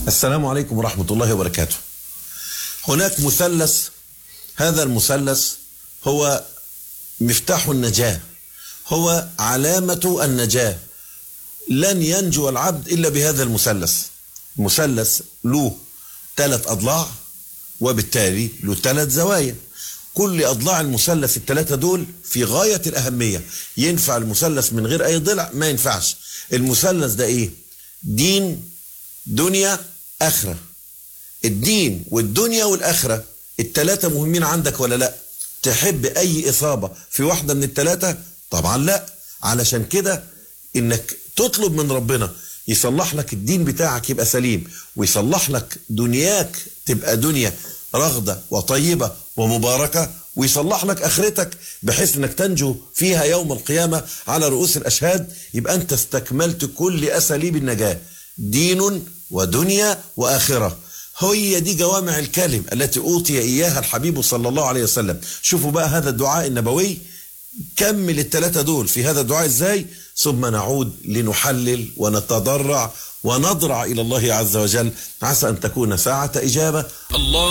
السلام عليكم ورحمة الله وبركاته. هناك مثلث هذا المثلث هو مفتاح النجاة هو علامة النجاة لن ينجو العبد إلا بهذا المثلث مثلث له ثلاث أضلاع وبالتالي له ثلاث زوايا كل أضلاع المثلث الثلاثة دول في غاية الأهمية ينفع المثلث من غير أي ضلع ما ينفعش المثلث ده إيه دين دنيا آخرة الدين والدنيا والآخرة التلاتة مهمين عندك ولا لا تحب أي إصابة في واحدة من التلاتة طبعا لا علشان كده إنك تطلب من ربنا يصلح لك الدين بتاعك يبقى سليم ويصلح لك دنياك تبقى دنيا رغدة وطيبة ومباركة ويصلح لك اخرتك بحيث انك تنجو فيها يوم القيامة على رؤوس الاشهاد يبقى انت استكملت كل اساليب النجاة دين ودنيا واخرة هي دي جوامع الكلم التي اوتي اياها الحبيب صلى الله عليه وسلم شوفوا بقى هذا الدعاء النبوي كمل الثلاثة دول في هذا الدعاء ازاي ثم نعود لنحلل ونتضرع ونضرع الى الله عز وجل عسى ان تكون ساعة اجابة الله